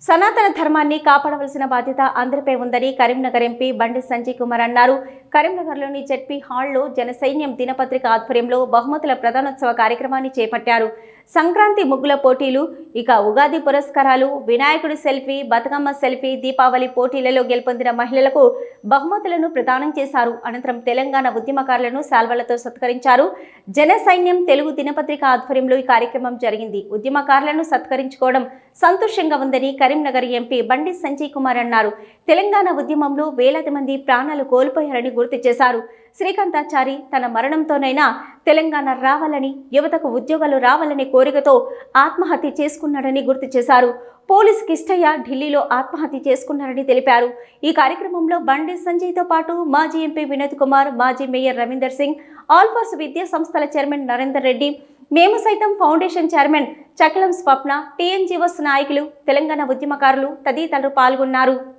సనాతన ధర్మాన్ని కాపాడవలసిన బాధ్యత అందరిపై ఉందని కరీంనగర్ ఎంపీ బండి సంజయ్ కుమార్ అన్నారు కరీంనగర్లోని జెడ్పీ హాల్లో జనసైన్యం దినపత్రిక ఆధ్వర్యంలో బహుమతుల ప్రధానోత్సవ కార్యక్రమాన్ని చేపట్టారు సంక్రాంతి ముగ్గుల పోటీలు ఇక ఉగాది పురస్కారాలు వినాయకుడి సెల్ఫీ బతుకమ్మ సెల్ఫీ దీపావళి పోటీలలో గెలుపొందిన మహిళలకు బహుమతులను ప్రదానం చేశారు అనంతరం తెలంగాణ ఉద్యమకారులను శాల్వలతో సత్కరించారు జన సైన్యం తెలుగు దినపత్రిక ఆధ్వర్యంలో ఈ కార్యక్రమం జరిగింది ఉద్యమకారులను సత్కరించుకోవడం సంతోషంగా ఉందని కరీంనగర్ ఎంపీ బండి సంజయ్ కుమార్ అన్నారు తెలంగాణ ఉద్యమంలో వేలాది మంది ప్రాణాలు కోల్పోయారని గుర్తు చేశారు శ్రీకాంతాచారి తన మరణంతోనైనా తెలంగాణ రావాలని యువతకు ఉద్యోగాలు రావాలనే కోరికతో ఆత్మహత్య చేసుకున్నాడని గుర్తు చేశారు పోలీస్ కిష్టయ్య ఢిల్లీలో ఆత్మహత్య చేసుకున్నారని తెలిపారు ఈ కార్యక్రమంలో బండి సంజయ్తో పాటు మాజీ ఎంపీ వినోద్ కుమార్ మాజీ మేయర్ రవీందర్ సింగ్ ఆల్ఫోర్స్ విద్యా సంస్థల చైర్మన్ నరేందర్ రెడ్డి మేము సైతం ఫౌండేషన్ చైర్మన్ చకలం స్వప్న టీఎన్జీవస్ నాయకులు తెలంగాణ ఉద్యమకారులు తదితరులు పాల్గొన్నారు